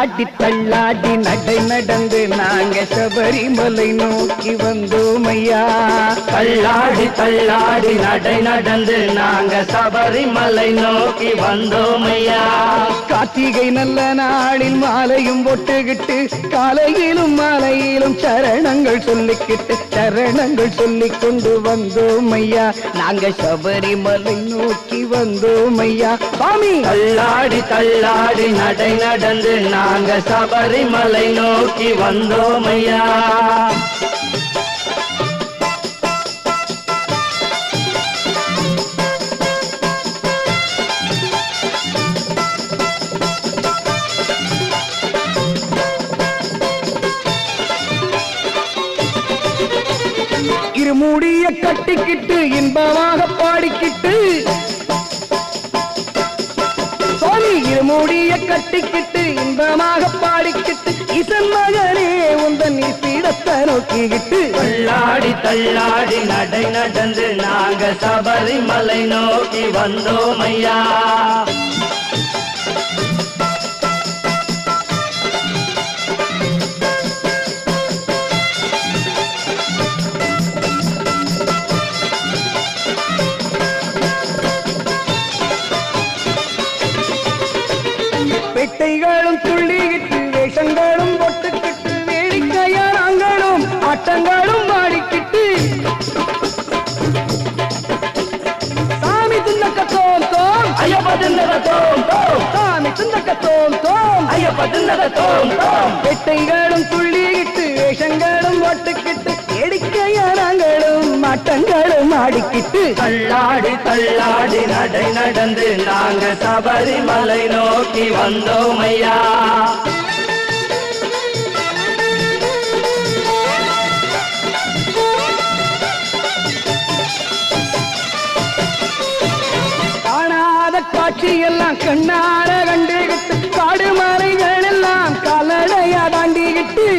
ஆடி தள்ளாடி நடை நடந்து நாங்க சபரிமலை நோக்கி வந்தோம் ஐயா தள்ளாடி தள்ளாடி நடை நடந்து நாங்க சபரிமலை நோக்கி வந்தோம் ஐயா கார்த்திகை நல்ல நாளில் மாலையும் போட்டுக்கிட்டு காலையிலும் மாலையிலும் சரணங்கள் சொல்லிக்கிட்டு சரணங்கள் சொல்லிக் கொண்டு வந்தோம் ஐயா நாங்க சபரிமலை நோக்கி வந்தோம் ஐயா சுவாமி தள்ளாடி தள்ளாடி நடை நடந்து நாங்க சபரிமலை நோக்கி வந்தோம் ஐயா இருமுடிய கட்டிக்கிட்டு இன்பமாக பாடிக்கிட்டு சுவாமி இருமுடிய கட்டிக்கிட்டு இன்பமாக பாடிக்கிட்டு இசன் மகனே உந்தன் இசைடத்தை நோக்கிக்கிட்டு தள்ளாடி தள்ளாடி நடை நடந்து நாங்க சபரிமலை நோக்கி வந்தோம் ஐயா பெட்டைகளும் துள்ளிக்கிட்டு வேஷங்களும் பொட்டுக்கிட்டு வேடிக்கையாரங்களும் ஆட்டங்களும் பாடிக்கிட்டு சாமி துந்தக்க தோம் தோம் ஐயப்ப தின்னத தோம் தோம் சாமி துந்தக்க தோம் தோம் ஐயப்ப தின்னத தோம் தோம் பெட்டைகளும் துள்ளிக்கிட்டு வேஷங்களும் ஒட்டுக்கிட்டு வேடிக்கையாரங்களும் ஆட்டங்களும் ஆடிக்கிட்டு தள்ளாடி தள்ளாடி நடை நடந்து நாங்க சபரிமலை நோக்கி வந்தோம் ஐயா காணாத காட்சி எல்லாம் கண்ணார கண்டுகிட்டு காடு மலைகள் எல்லாம் காலடையா தாண்டிக்கிட்டு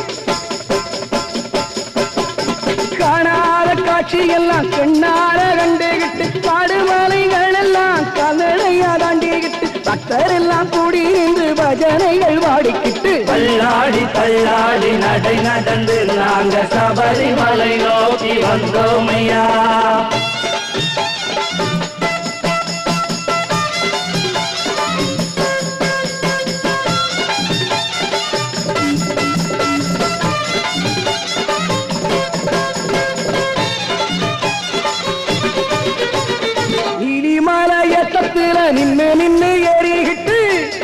காணாத காட்சி எல்லாம் கண்ணார கண்டுகிட்டு காடு மலைகள் எல்லாம் காலடையா தாண்டிக்கிட்டு பக்தர் எல்லாம் கூடி நின்று பஜனைகள் பாடிக்கிட்டு தள்ளாடி தள்ளாடி நடை நடந்து நாங்க சபரிமலை நோக்கி வந்தோம் ஐயா நீலிமலையத்தத்துல நின்னு நின்னு ஏறிக்கிட்டு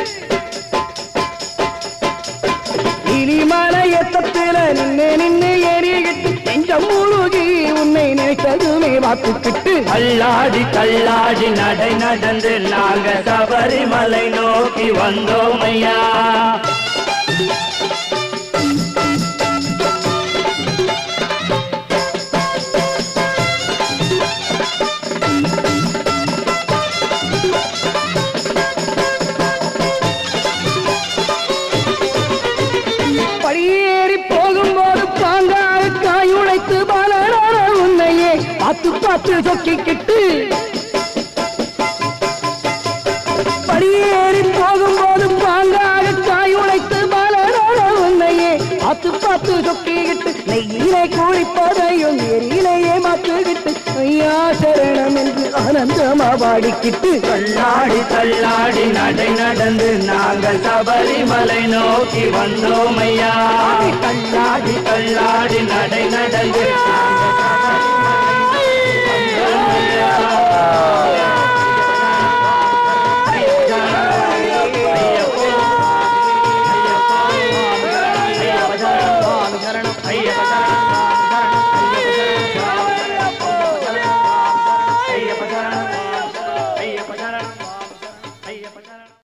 நீலிமலையத்தத்துல நின்னு நின்னு ஏறிக்கிட்டு நெஞ்சம் முழுகி உன்னை நினைத்ததுமே பார்த்துக்கிட்டு தள்ளாடி தள்ளாடி நடை நடந்து நாங்க சபரிமலை நோக்கி வந்தோம் ஐயா படியேறி போகும்போது பாங்காக காயுழைத்து பலரான உன்னையே பார்த்து பார்த்து சொக்கிக்கிட்டு படியேறி போகும்போது பாங்காக காயுழைத்து பலரான உன்னையே பார்த்து பார்த்து சொக்கிக்கிட்டு நெய்யிலே குளிப்பதையும் நெறியிலேயே மாற்றுகிட்டு ஐயா சரணம் என்று ஆனந்தமா பாடிக்கிட்டு தள்ளாடி தள்ளாடி நடை நடந்து நாங்கள் சபரிமலை நோக்கி வந்தோம் ஐயா தள்ளாடி தள்ளாடி நடை நடந்து ஐயப்ப